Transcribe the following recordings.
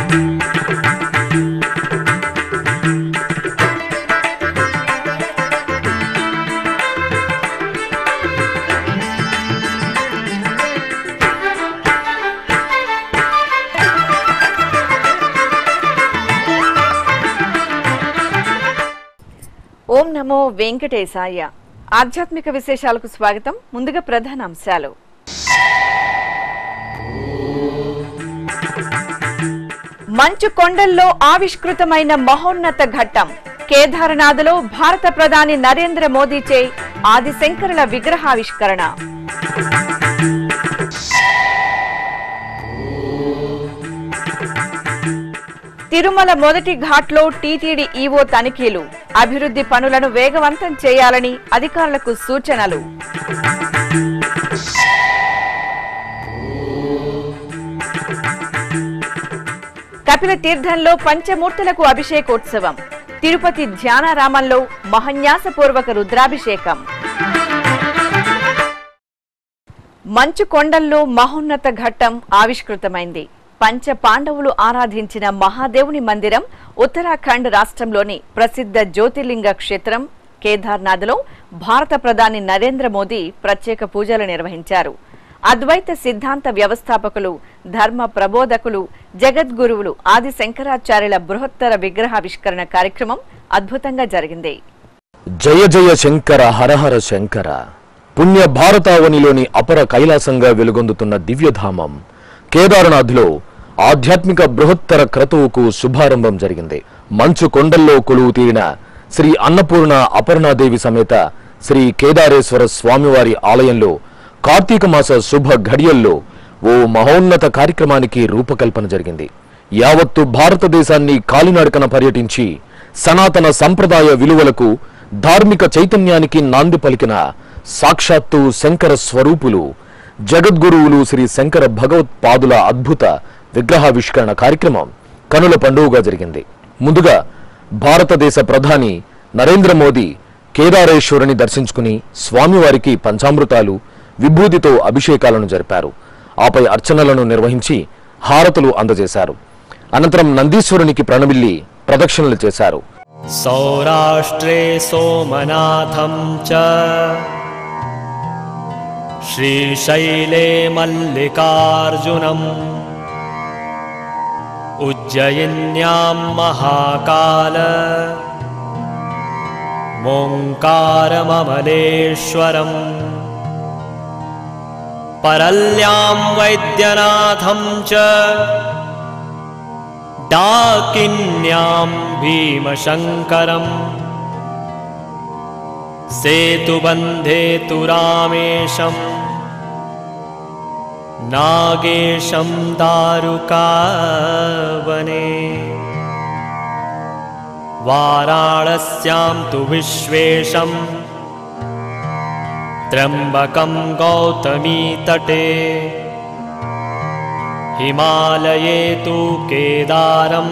ఓం నమో వెంకటేశాయ ఆధ్యాత్మిక విశేషాలకు స్వాగతం ముందుగా ప్రధాన అంశాలు మంచు కొండల్లో ఆవిష్కృతమైన మహోన్నత ఘట్టం కేదారనాథ్లో భారత ప్రధాని నరేంద్ర మోదీచే ఆదిశంకరుల విగ్రహావిష్కరణ తిరుమల మొదటి ఘాట్లో టీటీడీ ఈవో తనిఖీలు అభివృద్ధి పనులను వేగవంతం చేయాలని అధికారులకు సూచనలు కపిల తీర్థంలో పంచమూర్తులకు అభిషేకోత్సవం తిరుపతి ధ్యానారామంలో మహన్యాసపూర్వక రుద్రాభిషేకం మంచు కొండల్లో మహోన్నత ఘట్టం ఆవిష్కృతమైంది పంచ పాండవులు ఆరాధించిన మహాదేవుని మందిరం ఉత్తరాఖండ్ రాష్ట్రంలోని ప్రసిద్ధ జ్యోతిర్లింగ క్షేత్రం కేదార్నాథ్లో భారత ప్రధాని నరేంద్ర మోదీ ప్రత్యేక పూజలు నిర్వహించారు అద్వైత సిద్ధాంత వ్యవస్థాపకులు ధర్మ ప్రబోధకులు జగద్గురువులు ఆది శంకరాచార్యుల బృహత్తర విగ్రహావిష్కరణ కార్యక్రమం అద్భుతంగా జరిగింది జయ జయ శంకర హరహర శంకర పుణ్య భారతావనిలోని అపర కైలాసంగా వెలుగొందుతున్న దివ్యధామం కేదారనాథ్లో ఆధ్యాత్మిక బృహత్తర క్రతువుకు శుభారంభం జరిగింది మంచు కొండల్లో కొలువు తీరిన శ్రీ అన్నపూర్ణ అపర్ణాదేవి సమేత శ్రీ కేదారేశ్వర స్వామివారి ఆలయంలో కార్తీక మాస శుభ ఘడియల్లో ఓ మహోన్నత కార్యక్రమానికి రూపకల్పన జరిగింది యావత్తు భారతదేశాన్ని కాలినడకన పర్యటించి సనాతన సంప్రదాయ విలువలకు ధార్మిక చైతన్యానికి నాంది పలికిన సాక్షాత్తు శంకర స్వరూపులు జగద్గురువులు శ్రీ శంకర భగవత్పాదుల అద్భుత విగ్రహావిష్కరణ కార్యక్రమం కనుల పండుగగా జరిగింది ముందుగా భారతదేశ ప్రధాని నరేంద్ర మోదీ కేదారేశ్వరుని దర్శించుకుని స్వామివారికి పంచామృతాలు విభూతితో అభిషేకాలను జరిపారు ఆపై అర్చనలను నిర్వహించి హారతులు అందజేశారు అనంతరం నందీశ్వరునికి ప్రణమిల్లి ప్రదక్షిణలు చేశారు सौराष्ट्रे सोमनाथं च श्रीशैले मल्लिकार्जुनम् उज्जयिन्यां महाकाल मोङ्कारममलेश्वरम् परल्यां वैद्यनाथं च डाकिन्यां भीमशङ्करम् सेतुबन्धे तु रामेशम् नागेशं दारुकावने वाराणस्यां तु विश्वेशम् त्र्यम्बकं गौतमीतटे हिमालये तु केदारम्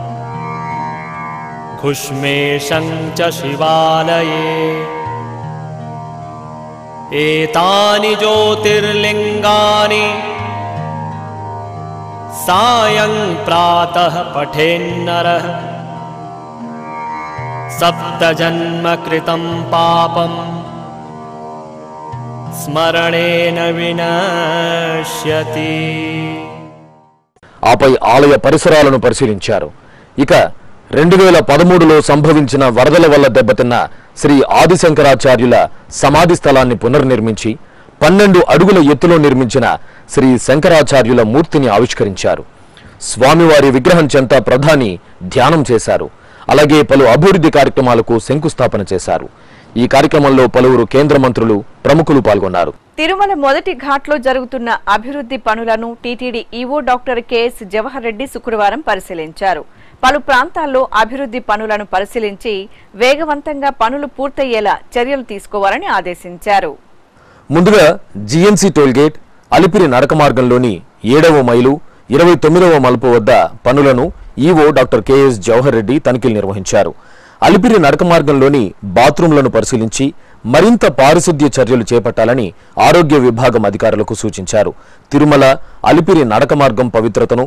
घुष्मेशं च शिवालये एतानि ज्योतिर्लिङ्गानि सायं प्रातः पठेन्नरः सप्तजन्मकृतं पापम् स्मरणेन विनश्यति ఆపై ఆలయ పరిసరాలను పరిశీలించారు ఇక రెండు వేల పదమూడులో సంభవించిన వరదల వల్ల దెబ్బతిన్న శ్రీ ఆదిశంకరాచార్యుల సమాధి స్థలాన్ని పునర్నిర్మించి పన్నెండు అడుగుల ఎత్తులో నిర్మించిన శ్రీ శంకరాచార్యుల మూర్తిని ఆవిష్కరించారు స్వామివారి విగ్రహం చెంత ప్రధాని ధ్యానం చేశారు అలాగే పలు అభివృద్ధి కార్యక్రమాలకు శంకుస్థాపన చేశారు ఈ కార్యక్రమంలో పలువురు కేంద్ర మంత్రులు ప్రముఖులు పాల్గొన్నారు తిరుమల మొదటి ఘాట్లో జరుగుతున్న అభివృద్ధి పనులను TTD EO doctor KS Jawahar Reddy శుక్రవారం పరిశీలించారు పలు ప్రాంతాల్లో అభివృద్ధి పనులను పరిశీలించి వేగవంతంగా పనులు పూర్తయ్యేలా చర్యలు తీసుకోవాలని ఆదేశించారు ముందుగా జిఎన్సీ టోల్గేట్ అలిపిరి నడక మార్గంలోని ఏడవ మైలు ఇరవై తొమ్మిదవ మలుపు వద్ద పనులను EO doctor KS Jawahar Reddy తనిఖీలు నిర్వహించారు అలిపిరి నడక మార్గంలోని బాత్రూంలను పరిశీలించి మరింత పారిశుద్ధ్య చర్యలు చేపట్టాలని ఆరోగ్య విభాగం అధికారులకు సూచించారు తిరుమల అలిపిరి నడక మార్గం పవిత్రతను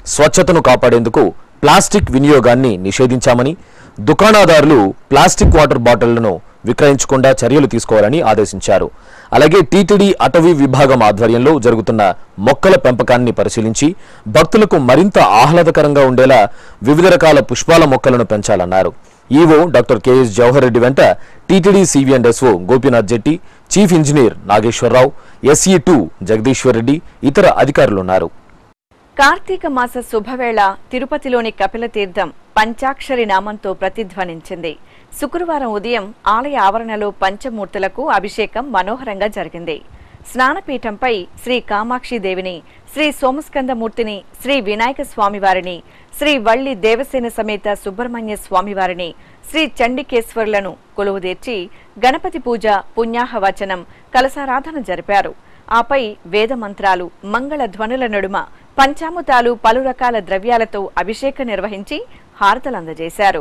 స్వచ్ఛతను కాపాడేందుకు ప్లాస్టిక్ వినియోగాన్ని నిషేధించామని దుకాణదారులు ప్లాస్టిక్ వాటర్ బాటిళ్లను విక్రయించకుండా చర్యలు తీసుకోవాలని ఆదేశించారు అలాగే టీటీడీ అటవీ విభాగం ఆధ్వర్యంలో జరుగుతున్న మొక్కల పెంపకాన్ని పరిశీలించి భక్తులకు మరింత ఆహ్లాదకరంగా ఉండేలా వివిధ రకాల పుష్పాల మొక్కలను పెంచాలన్నారు EO doctor KS Jawahar Reddy వెంట TTD CV and SO Gopinath Jetti chief engineer Nageswara Rao SE two Jagadeeshwar Reddy ఇతర అధికారులున్నారు కార్తీక మాస శుభవేళ తిరుపతిలోని కపిలతీర్థం పంచాక్షరి నామంతో ప్రతిధ్వనించింది శుక్రవారం ఉదయం ఆలయ ఆవరణలో పంచమూర్తులకు అభిషేకం మనోహరంగా జరిగింది స్నానపీఠంపై శ్రీ కామాక్షిదేవిని శ్రీ సోమస్కందమూర్తిని శ్రీ వినాయక స్వామివారిని శ్రీ వల్లి దేవసేన సమేత సుబ్రహ్మణ్య స్వామివారిని శ్రీ చండికేశ్వరులను కొలువుదీర్చి గణపతి పూజ పుణ్యాహవచనం కలసారాధన జరిపారు ఆపై వేద మంత్రాలు మంగళ ధ్వనుల నడుమ పంచామృతాలు పలు రకాల ద్రవ్యాలతో అభిషేకం నిర్వహించి హారతలందజేశారు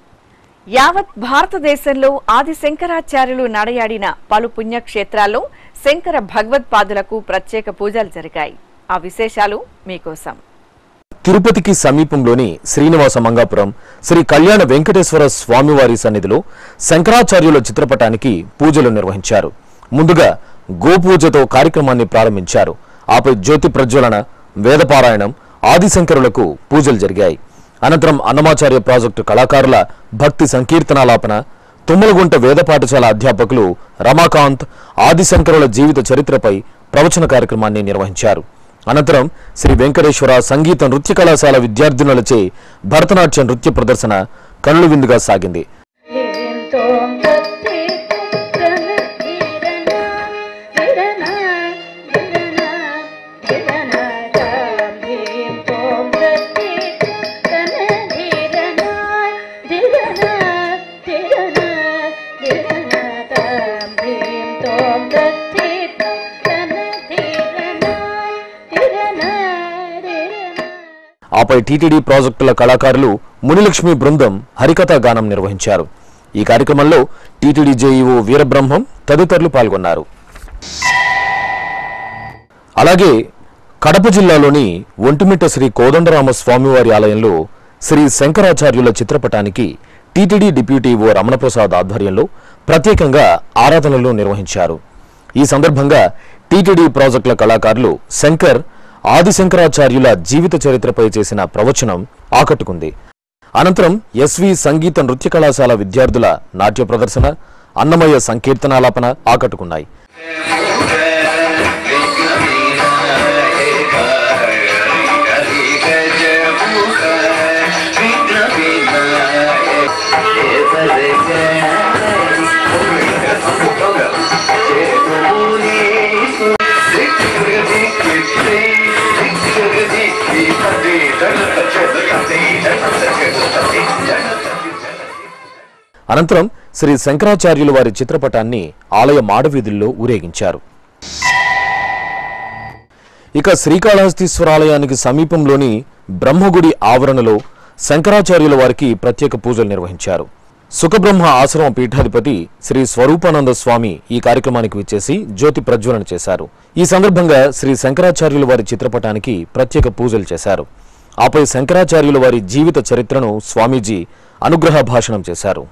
యావత్ భారతదేశంలో ఆది శంకరాచార్యులు నడయాడిన పలు పుణ్యక్షేత్రాల్లో శంకర భగవత్పాదులకు ప్రత్యేక పూజలు జరిగాయి ఆ విశేషాలు మీకోసం తిరుపతికి సమీపంలోని శ్రీనివాస మంగాపురం శ్రీ కళ్యాణ వెంకటేశ్వర స్వామివారి సన్నిధిలో శంకరాచార్యుల చిత్రపటానికి పూజలు నిర్వహించారు ముందుగా గోపూజతో కార్యక్రమాన్ని ప్రారంభించారు ఆపై జ్యోతి ప్రజ్వలన వేదపారాయణం ఆదిశంకరులకు పూజలు జరిగాయి అనంతరం అన్నమాచార్య ప్రాజెక్టు కళాకారుల భక్తి సంకీర్తనాలాపన తుమ్మలగుంట వేద పాఠశాల అధ్యాపకులు రమాకాంత్ ఆదిశంకరుల జీవిత చరిత్రపై ప్రవచన కార్యక్రమాన్ని నిర్వహించారు అనంతరం శ్రీ వెంకటేశ్వర సంగీత నృత్య కళాశాల విద్యార్థినులచే భరతనాట్య నృత్య ప్రదర్శన కనుల విందుగా సాగింది ేంతోం తత్తే తన ధీరన ధీరన ధీరన ధీరన తాం ధీంతోం తత్తే తన ధీరన ధీరన ధీరన ధీరన తాం ధీంతోం తత్తే తన ధీరన ధీరన ధీరన ఆపై టీటీడీ ప్రాజెక్టుల కళాకారులు మునిలక్ష్మి బృందం హరికథా గానం నిర్వహించారు ఈ కార్యక్రమంలో టీటీడీ జేఈఓ వీరబ్రహ్మం తదితరులు పాల్గొన్నారు అలాగే కడప జిల్లాలోని ఒంటిమిట్ట శ్రీ కోదండరామ స్వామివారి ఆలయంలో శ్రీ శంకరాచార్యుల చిత్రపటానికి టీటీడీ డిప్యూటీ ఓ రమణప్రసాద్ ఆధ్వర్యంలో ప్రత్యేకంగా ఆరాధనలు నిర్వహించారు ఈ సందర్భంగా టీటీడీ ప్రాజెక్టుల కళాకారులు శంకర్ ఆదిశంకరాచార్యుల జీవిత చరిత్రపై చేసిన ప్రవచనం ఆకట్టుకుంది అనంతరం ఎస్వి సంగీత నృత్య కళాశాల విద్యార్థుల నాట్య ప్రదర్శన అన్నమయ్య సంకీర్తనాలాపన ఆకట్టుకున్నాయి అనంతరం శ్రీ శంకరాచార్యుల వారి చిత్రపటాన్ని ఆలయ మాడవీధుల్లో ఊరేగించారు ఇక శ్రీకాళహస్తీశ్వరాలయానికి సమీపంలోని బ్రహ్మగుడి ఆవరణలో శంకరాచార్యుల వారికి ప్రత్యేక పూజలు నిర్వహించారు సుఖబ్రహ్మ ఆశ్రమ పీఠాధిపతి శ్రీ స్వరూపానంద స్వామి ఈ కార్యక్రమానికి విచ్చేసి జ్యోతి ప్రజ్వలన చేశారు ఈ సందర్భంగా శ్రీ శంకరాచార్యుల వారి చిత్రపటానికి ప్రత్యేక పూజలు చేశారు ఆపై శంకరాచార్యుల వారి జీవిత చరిత్రను స్వామీజీ అనుగ్రహ భాషణం చేశారు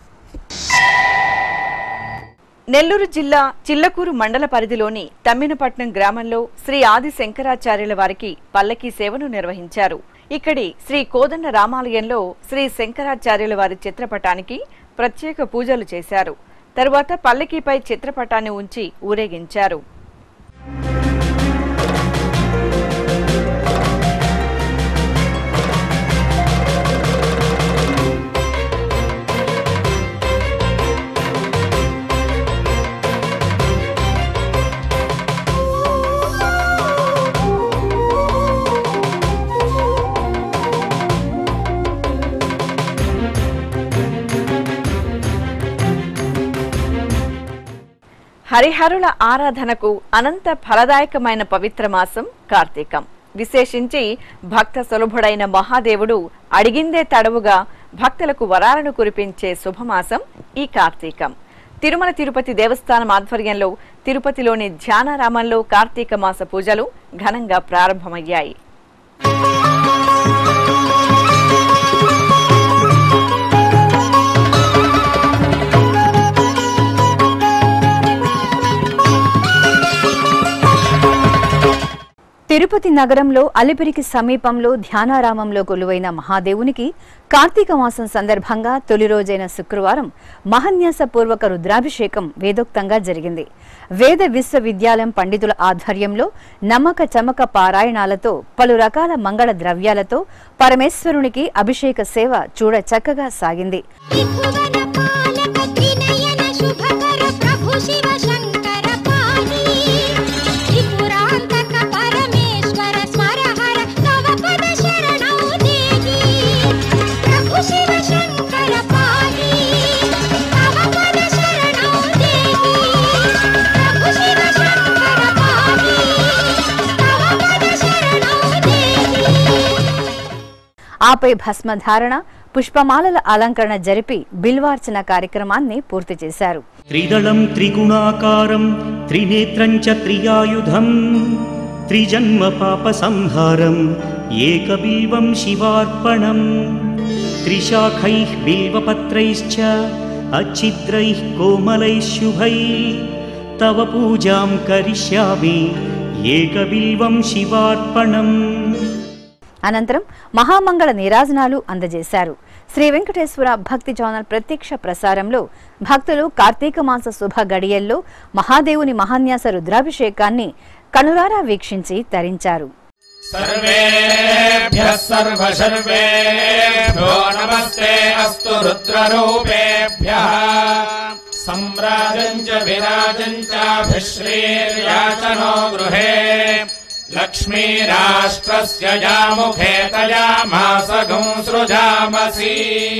నెల్లూరు జిల్లా చిల్లకూరు మండల పరిధిలోని తమ్మినపట్నం గ్రామంలో శ్రీ ఆది శంకరాచార్యుల వారికి పల్లకీ సేవను నిర్వహించారు ఇక్కడి శ్రీ కోదండ రామాలయంలో శ్రీ శంకరాచార్యుల వారి చిత్రపటానికి ప్రత్యేక పూజలు చేశారు తరువాత పల్లకీపై చిత్రపటాన్ని ఉంచి ఊరేగించారు హరిహరుల ఆరాధనకు అనంత ఫలదాయకమైన పవిత్ర మాసం కార్తీకం విశేషించి భక్త సులభుడైన మహాదేవుడు అడిగిందే తడవుగా భక్తులకు వరాలను కురిపించే శుభమాసం ఈ కార్తీకం తిరుమల తిరుపతి దేవస్థానం ఆధ్వర్యంలో తిరుపతిలోని ధ్యానారామంలో కార్తీక మాస పూజలు ఘనంగా ప్రారంభమయ్యాయి తిరుపతి నగరంలో అలిపిరికి సమీపంలో ధ్యానారామంలో కొలువైన మహాదేవునికి కార్తీక మాసం సందర్భంగా తొలి రోజైన శుక్రవారం మహన్యాసపూర్వక రుద్రాభిషేకం వేదోక్తంగా జరిగింది వేద విశ్వవిద్యాలయం పండితుల ఆధ్వర్యంలో నమ్మక చమక పారాయణాలతో పలు రకాల మంగళ ద్రవ్యాలతో పరమేశ్వరునికి అభిషేక సేవ చూడ చక్కగా సాగింది త్రిభువన పాలక త్రినయన శుభకర ప్రభు శివ శంకర పాణి త్రిపురాంతక పరమేశ్వర స్మరహర తవ పద శరణౌ దేవి ప్రభు శివ శంకర పాణి తవ పద శరణౌ దేవి ప్రభు శివ శంకర పాణి తవ పద శరణౌ దేవి ఆపై భస్మధారణ పుష్పమాలల అలంకరణ జరిపి బిల్వార్చన కార్యక్రమాన్ని పూర్తి చేశారు त्रिदलं त्रिगुणाकारं त्रिनेत्रं च त्रियायुधं त्रिजन्मपापसंहारम् एकबिल्वं शिवार्पणम् त्रिशाखैः बिल्वपत्रैश्च अच्छिद्रैः कोमलैः शुभैः तव पूजां करिष्यामि एकबिल्वं शिवार्पणम् అనంతరం మహామంగళ నీరాజనాలు అందజేశారు శ్రీ వెంకటేశ్వర భక్తి ఛానల్ ప్రత్యక్ష ప్రసారంలో భక్తులు కార్తీక మాస శుభ గడియల్లో మహాదేవుని మహాన్యాస రుద్రాభిషేకాన్ని కనులారా వీక్షించి తరించారు सर्वेभ्यः सर्वशर्वेभ्यो नमस्ते अस्तु रुद्ररूपेभ्यः सम्राजम् च विराजम् चाभिश्रीर्याचनो गृहे लक्ष्मीराष्ट्रस्य यामुखे तया मासगं सृजामसि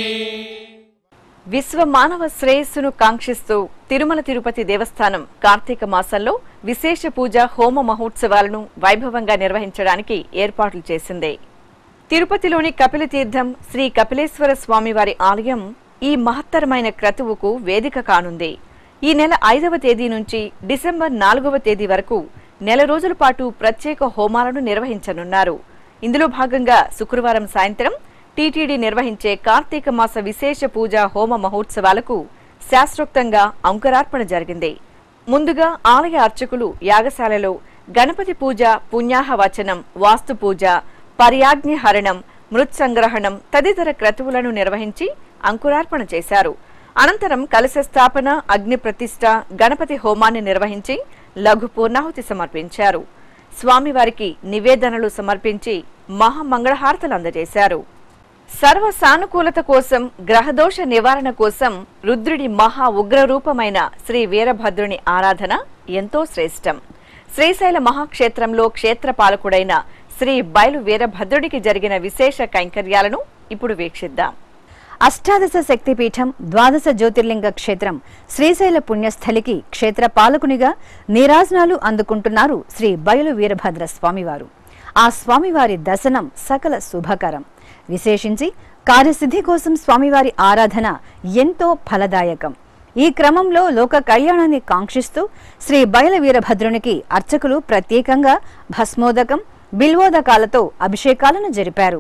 విశ్వ మానవ శ్రేయస్సును కాంక్షిస్తూ తిరుమల తిరుపతి దేవస్థానం కార్తీక మాసంలో విశేష పూజ హోమ మహోత్సవాలను వైభవంగా నిర్వహించడానికి ఏర్పాట్లు చేసింది తిరుపతిలోని కపిల తీర్థం శ్రీ కపిలేశ్వర స్వామివారి ఆలయం ఈ మహత్తరమైన క్రతువుకు వేదిక కానుంది ఈ నెల ఐదవ తేదీ నుంచి డిసెంబర్ నాలుగవ తేదీ వరకు నెల రోజుల పాటు ప్రత్యేక హోమాలను నిర్వహించనున్నారు ఇందులో భాగంగా శుక్రవారం సాయంత్రం టీటీడీ నిర్వహించే కార్తీక మాస విశేష పూజ హోమ మహోత్సవాలకు శాస్త్రోక్తంగా అంకురార్పణ జరిగింది ముందుగా ఆలయ అర్చకులు యాగశాలలో గణపతి పూజ పుణ్యాహవచనం వాస్తు పూజ పర్యాజ్ఞ హరణం మృత్సంగ్రహణం తదితర క్రతువులను నిర్వహించి అంకురార్పణ చేశారు అనంతరం కలశ స్థాపన అగ్ని ప్రతిష్ఠ గణపతి హోమాన్ని నిర్వహించి లఘు పూర్ణాహుతి సమర్పించారు స్వామివారికి నివేదనలు సమర్పించి మహామంగళహారతలు అందజేశారు సర్వ సానుకూలత కోసం గ్రహదోష నివారణ కోసం రుద్రుడి మహా ఉగ్ర రూపమైన శ్రీ వీరభద్రుని ఆరాధన ఎంతో శ్రేష్టం శ్రీశైల మహాక్షేత్రంలో క్షేత్రపాలకుడైన శ్రీ బయలు వీరభద్రుడికి జరిగిన విశేష కైంకర్యాలను ఇప్పుడు వీక్షిద్దాం అష్టాదశ శక్తిపీఠం ద్వాదశ జ్యోతిర్లింగ క్షేత్రం శ్రీశైల పుణ్యస్థలికి క్షేత్ర పాలకునిగా నీరాజనాలు అందుకుంటున్నారు శ్రీ బయలు వీరభద్ర స్వామివారు ఆ స్వామివారి దర్శనం సకల శుభకరం విశేషించి కార్యసిద్ధి కోసం స్వామివారి ఆరాధన ఎంతో ఫలదాయకం ఈ క్రమంలో లోక కళ్యాణాన్ని కాంక్షిస్తూ శ్రీ బయల వీరభద్రునికి అర్చకులు ప్రత్యేకంగా భస్మోదకం బిల్వోదకాలతో అభిషేకాలను జరిపారు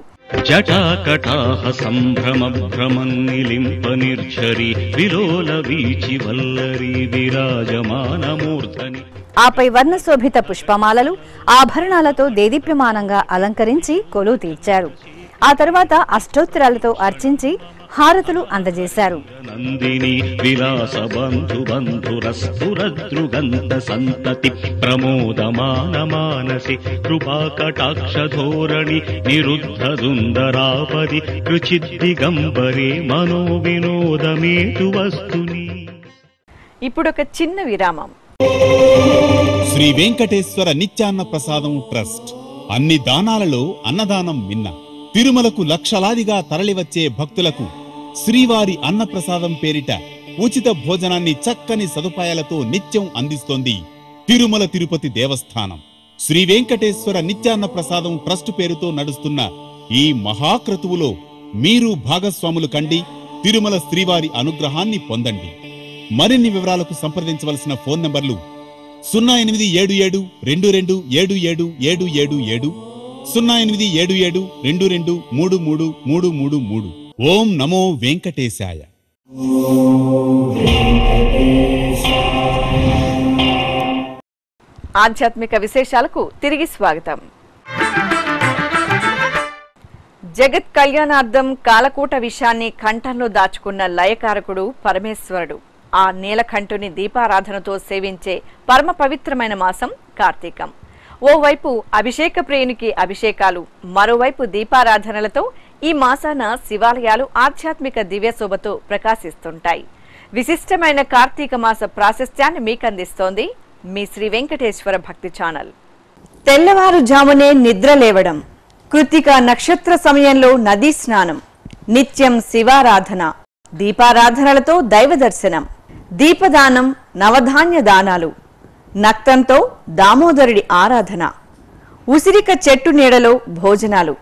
జటాకటాహ సంభ్రమ భ్రమన్నిలింప నిర్ఝరి విలోల వీచి వల్లరి విరాజమానమూర్ధని ఆపై వర్ణశోభిత పుష్పమాలలు ఆభరణాలతో దేదీప్యమానంగా అలంకరించి కొలువు తీర్చారు ఆ తరువాత అష్టోత్తరాలతో అర్చించి హారతులు అందజేశారు నందిని విలాస బంధు బంధురస్ఫురదృగంత సంతతి ప్రమోదమాన మానసి కృపాకటాక్ష ధోరణి నిరుద్ధ సుందరాపది రుచిద్దిగంబరే మనో వినోదమేతు వస్తుని ఇప్పుడొక చిన్న విరామం శ్రీ వెంకటేశ్వర నిత్యాన్న ప్రసాదం ట్రస్ట్ అన్ని దానాలలో అన్నదానం మిన్న తిరుమలకు లక్షలాదిగా తరలివచ్చే భక్తులకు శ్రీవారి అన్నప్రసాదం పేరిట ఉచిత భోజనాన్ని చక్కని సదుపాయాలతో నిత్యం అందిస్తోంది తిరుమల తిరుపతి దేవస్థానం శ్రీ వెంకటేశ్వర నిత్యాన్న ప్రసాదం ట్రస్ట్ పేరుతో నడుస్తున్న ఈ మహాక్రతువులో మీరు భాగస్వాములు కండి తిరుమల శ్రీవారి అనుగ్రహాన్ని పొందండి మరిన్ని వివరాలకు సంప్రదించవలసిన ఫోన్ నంబర్లు సున్నా ఎనిమిది ఏడు ఏడు రెండు రెండు ఏడు ఏడు ఏడు ఏడు ఏడు సున్నా ఎనిమిది ఏడు ఏడు రెండు రెండు మూడు మూడు మూడు మూడు మూడు ఓం నమో వెంకటేశాయ ఆధ్యాత్మిక విశేషాలకు తిరిగి స్వాగతం జగత్ కళ్యాణార్థం కాలకూట విషయాన్ని కంఠంలో దాచుకున్న లయకారకుడు పరమేశ్వరుడు ఆ నీలకంఠుని దీపారాధనతో సేవించే పరమ పవిత్రమైన మాసం కార్తీకం ఓవైపు అభిషేక ప్రియునికి అభిషేకాలు మరోవైపు దీపారాధనలతో ఈ మాసాన శివాలయాలు ఆధ్యాత్మిక దివ్యశోభతో ప్రకాశిస్తుంటాయి విశిష్టమైన కార్తీక మాస ప్రాశస్త్యాన్ని మీకందిస్తోంది మీ శ్రీ వెంకటేశ్వర భక్తి ఛానల్ తెల్లవారుజామునే నిద్ర లేవడం కృతిక నక్షత్ర సమయంలో నదీ స్నానం నిత్యం శివారాధన దీపారాధనలతో దైవ దర్శనం దీపదానం నవధాన్య దానాలు నక్తంతో దామోదరుడి ఆరాధన ఉసిరిక చెట్టు నీడలో భోజనాలు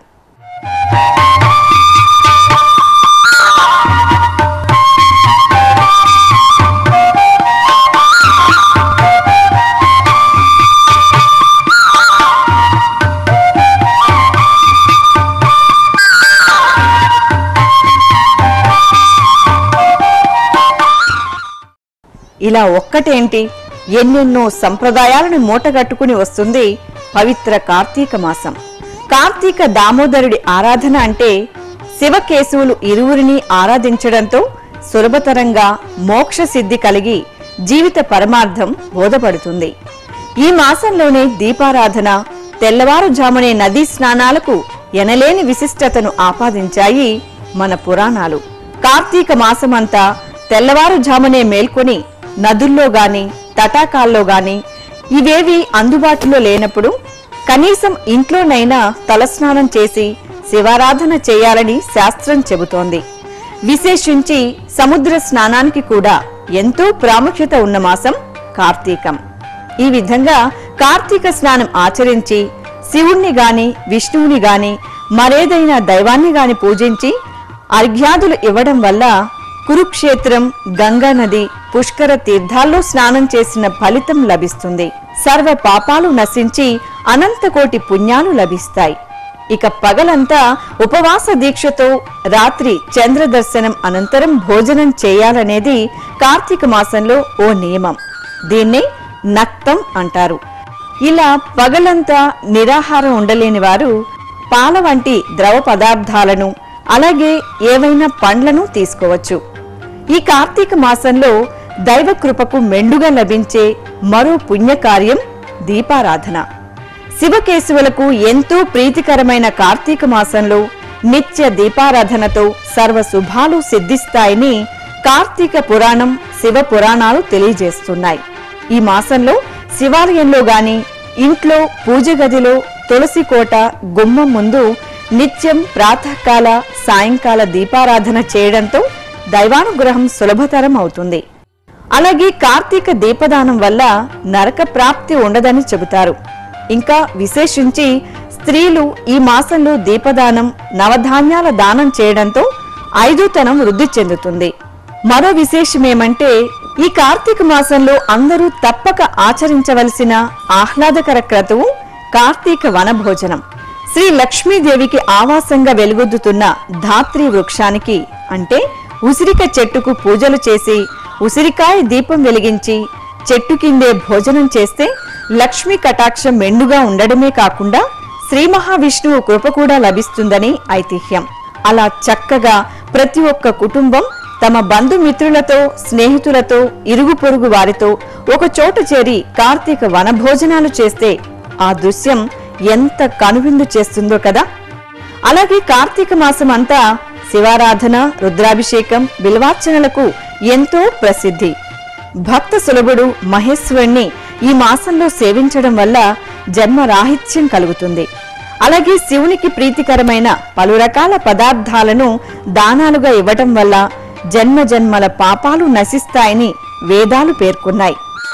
ఇలా ఒక్కటేంటి ఎన్నెన్నో సంప్రదాయాలను మూటగట్టుకుని వస్తుంది పవిత్ర కార్తీక మాసం కార్తీక దామోదరుడి ఆరాధన అంటే శివకేశవులు ఇరువురిని ఆరాధించడంతో సులభతరంగా మోక్ష సిద్ధి కలిగి జీవిత పరమార్థం బోధపడుతుంది ఈ మాసంలోనే దీపారాధన తెల్లవారుజామునే నదీ స్నానాలకు ఎనలేని విశిష్టతను ఆపాదించాయి మన పురాణాలు కార్తీక మాసమంతా తెల్లవారుజామునే మేల్కొని నదుల్లో గాని తటాకాల్లో గాని ఇవేవి అందుబాటులో లేనప్పుడు కనీసం ఇంట్లోనైనా తలస్నానం చేసి శివారాధన చేయాలని శాస్త్రం చెబుతోంది విశేషించి సముద్ర స్నానానికి కూడా ఎంతో ప్రాముఖ్యత ఉన్న మాసం కార్తీకం ఈ విధంగా కార్తీక స్నానం ఆచరించి శివుణ్ణి గాని విష్ణువుని గాని మరేదైనా దైవాన్ని గాని పూజించి అర్ఘ్యాదులు ఇవ్వడం వల్ల కురుక్షేత్రం గంగా నది పుష్కర తీర్థాల్లో స్నానం చేసిన ఫలితం లభిస్తుంది సర్వ పాపాలు నశించి అనంతకోటి పుణ్యాలు లభిస్తాయి ఇక పగలంతా ఉపవాస దీక్షతో రాత్రి చంద్ర దర్శనం అనంతరం భోజనం చేయాలనేది కార్తీక మాసంలో ఓ నియమం దీన్నే నక్తం అంటారు ఇలా పగలంతా నిరాహారం ఉండలేని వారు పాల వంటి ద్రవ పదార్థాలను అలాగే ఏవైనా పండ్లను తీసుకోవచ్చు ఈ కార్తీక మాసంలో దైవ కృపకు మెండుగా లభించే మరో పుణ్యకార్యం దీపారాధన శివకేశవులకు ఎంతో ప్రీతికరమైన కార్తీక మాసంలో నిత్య దీపారాధనతో సర్వ శుభాలు సిద్ధిస్తాయని కార్తీక పురాణం శివ పురాణాలు తెలియజేస్తున్నాయి ఈ మాసంలో శివాలయంలో గాని ఇంట్లో పూజ గదిలో తులసి కోట గుమ్మం ముందు నిత్యం ప్రాతకాల సాయంకాల దీపారాధన చేయడంతో దైవానుగ్రహం సులభతరం అవుతుంది అలాగే కార్తీక దీపదానం వల్ల నరక ప్రాప్తి ఉండదని చెబుతారు ఇంకా విశేషించి స్త్రీలు ఈ మాసంలో దీపదానం నవధాన్యాల దానం చేయడంతో ఐదోతనం వృద్ధి చెందుతుంది మరో విశేషమేమంటే ఈ కార్తీక మాసంలో అందరూ తప్పక ఆచరించవలసిన ఆహ్లాదకర క్రతువు కార్తీక వనభోజనం శ్రీ లక్ష్మీదేవికి ఆవాసంగా వెలుగొద్దుతున్న ధాత్రి వృక్షానికి అంటే ఉసిరిక చెట్టుకు పూజలు చేసి ఉసిరికాయ దీపం వెలిగించి చెట్టు కిందే భోజనం చేస్తే లక్ష్మీ కటాక్షం మెండుగా ఉండడమే కాకుండా శ్రీ మహావిష్ణువు కృప కూడా లభిస్తుందని ఐతిహ్యం అలా చక్కగా ప్రతి ఒక్క కుటుంబం తమ బంధుమిత్రులతో స్నేహితులతో ఇరుగు పొరుగు వారితో ఒక చోట చేరి కార్తీక వనభోజనాలు చేస్తే ఆ దృశ్యం ఎంత కనువిందు చేస్తుందో కదా అలాగే కార్తీక మాసం అంతా శివారాధన రుద్రాభిషేకం బిల్వార్చనలకు ఎంతో ప్రసిద్ధి భక్త సులభుడు మహేశ్వరుణ్ణి ఈ మాసంలో సేవించడం వల్ల జన్మ రాహిత్యం కలుగుతుంది అలాగే శివునికి ప్రీతికరమైన పలు రకాల పదార్థాలను దానాలుగా ఇవ్వటం వల్ల జన్మ జన్మల పాపాలు నశిస్తాయని వేదాలు పేర్కొన్నాయి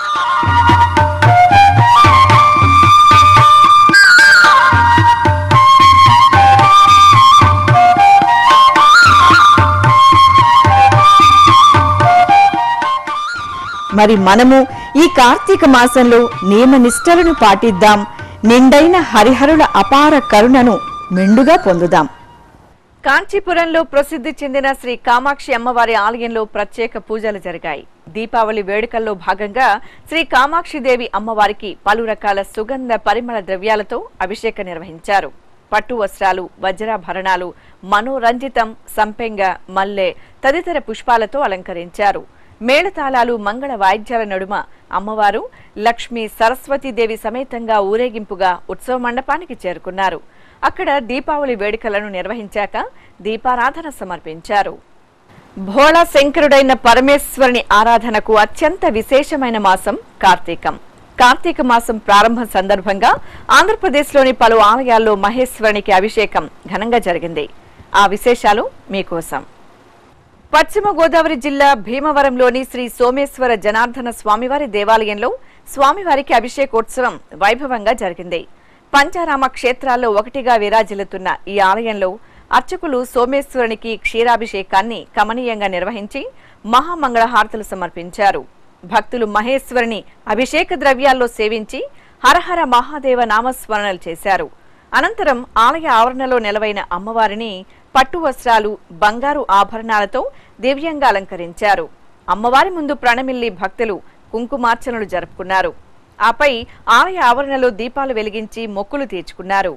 మరి మనము ఈ కార్తీక మాసంలో నియమ నిష్టలను పాటిద్దాం నిండైన హరిహరుల అపార కరుణను మెండుగా పొందుదాం కాంచీపురంలో ప్రసిద్ధి చెందిన శ్రీ కామాక్షి అమ్మవారి ఆలయంలో ప్రత్యేక పూజలు జరిగాయి దీపావళి వేడుకల్లో భాగంగా శ్రీ కామాక్షిదేవి అమ్మవారికి పలు రకాల సుగంధ పరిమళ ద్రవ్యాలతో అభిషేకం నిర్వహించారు పట్టు వస్త్రాలు వజ్రాభరణాలు మనోరంజితం సంపెంగ మల్లె తదితర పుష్పాలతో అలంకరించారు మేళతాళాలు మంగళ వాయిద్యాల నడుమ అమ్మవారు లక్ష్మి సరస్వతీదేవి సమేతంగా ఊరేగింపుగా ఉత్సవ మండపానికి చేరుకున్నారు అక్కడ దీపావళి వేడుకలను నిర్వహించాక దీపారాధన సమర్పించారు భోళా శంకరుడైన పరమేశ్వరుని ఆరాధనకు అత్యంత విశేషమైన మాసం కార్తీకం కార్తీక మాసం ప్రారంభం సందర్భంగా ఆంధ్రప్రదేశ్లోని పలు ఆలయాల్లో మహేశ్వరునికి అభిషేకం ఘనంగా జరిగింది ఆ విశేషాలు మీకోసం పశ్చిమ గోదావరి జిల్లా భీమవరంలోని శ్రీ సోమేశ్వర జనార్దన స్వామివారి దేవాలయంలో స్వామివారికి అభిషేకోత్సవం వైభవంగా జరిగింది పంచారామ క్షేత్రాల్లో ఒకటిగా విరాజిల్లుతున్న ఈ ఆలయంలో అర్చకులు సోమేశ్వరునికి క్షీరాభిషేకాన్ని కమనీయంగా నిర్వహించి మహామంగళహారతులు సమర్పించారు భక్తులు మహేశ్వరుని అభిషేక ద్రవ్యాల్లో సేవించి హరహర మహాదేవ నామస్మరణలు చేశారు అనంతరం ఆలయ ఆవరణలో నెలవైన అమ్మవారిని పట్టు వస్త్రాలు బంగారు ఆభరణాలతో దివ్యంగా అలంకరించారు అమ్మవారి ముందు ప్రణమిల్లి భక్తులు కుంకుమార్చనలు జరుపుకున్నారు ఆపై ఆలయ ఆవరణలో దీపాలు వెలిగించి మొక్కులు తీర్చుకున్నారు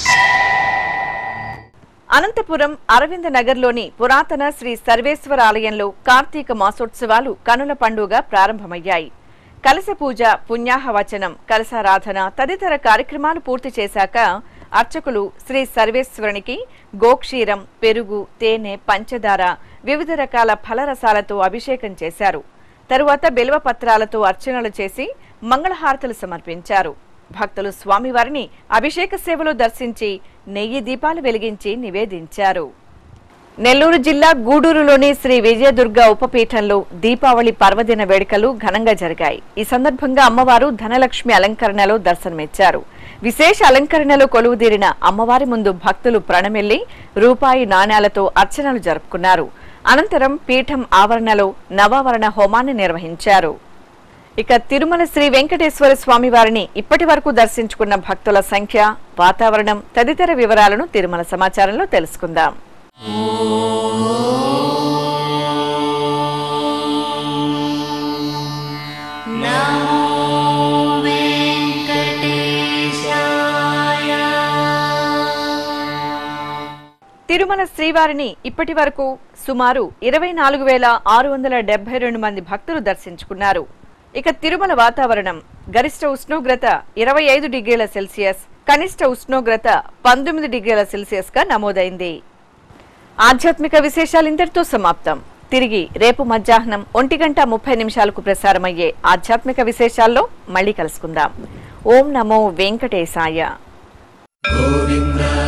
అనంతపురం అరవింద నగర్లోని పురాతన శ్రీ సర్వేశ్వర ఆలయంలో కార్తీక మాసోత్సవాలు కనుల పండుగ ప్రారంభమయ్యాయి కలశ పూజ పుణ్యాహవచనం కలశారాధన తదితర కార్యక్రమాలు పూర్తి చేశాక అర్చకులు శ్రీ సర్వేశ్వరునికి గోక్షీరం పెరుగు తేనె పంచదార వివిధ రకాల ఫలరసాలతో అభిషేకం చేశారు తరువాత బిల్వ పత్రాలతో అర్చనలు చేసి మంగళహారతులు సమర్పించారు భక్తులు స్వామివారిని అభిషేక సేవలో దర్శించి నెయ్యి దీపాలు వెలిగించి నివేదించారు నెల్లూరు జిల్లా గూడూరులోని శ్రీ విజయదుర్గ ఉపపీఠంలో దీపావళి పర్వదిన వేడుకలు ఘనంగా జరిగాయి ఈ సందర్భంగా అమ్మవారు ధనలక్ష్మి అలంకరణలో దర్శనమిచ్చారు విశేష అలంకరణలో కొలువుదీరిన అమ్మవారి ముందు భక్తులు ప్రణమిల్లి రూపాయి నాణేలతో అర్చనలు జరుపుకున్నారు అనంతరం పీఠం ఆవరణలో నవావరణ హోమాన్ని నిర్వహించారు ఇక తిరుమల శ్రీ వెంకటేశ్వర స్వామి వారిని ఇప్పటి వరకు దర్శించుకున్న భక్తుల సంఖ్య వాతావరణం తదితర వివరాలను తిరుమల సమాచారంలో తెలుసుకుందాం తిరుమల శ్రీవారిని ఇప్పటి వరకు సుమారు ఇరవై నాలుగు వేల ఆరు వందల డెబ్బై రెండు మంది భక్తులు దర్శించుకున్నారు ఇక తిరుమల వాతావరణం గరిష్ట ఉష్ణోగ్రత ఇరవై ఐదు డిగ్రీల సెల్సియస్ కనిష్ట ఉష్ణోగ్రత పంతొమ్మిది డిగ్రీల సెల్సియస్ గా నమోదైంది ఆధ్యాత్మిక విశేషాలు ఇంతటితో సమాప్తం తిరిగి రేపు మధ్యాహ్నం ఒంటి గంట ముప్పై నిమిషాలకు ప్రసారమయ్యే ఆధ్యాత్మిక విశేషాల్లో మళ్ళీ కలుసుకుందాం ఓం నమో వెంకటేశాయ గోవింద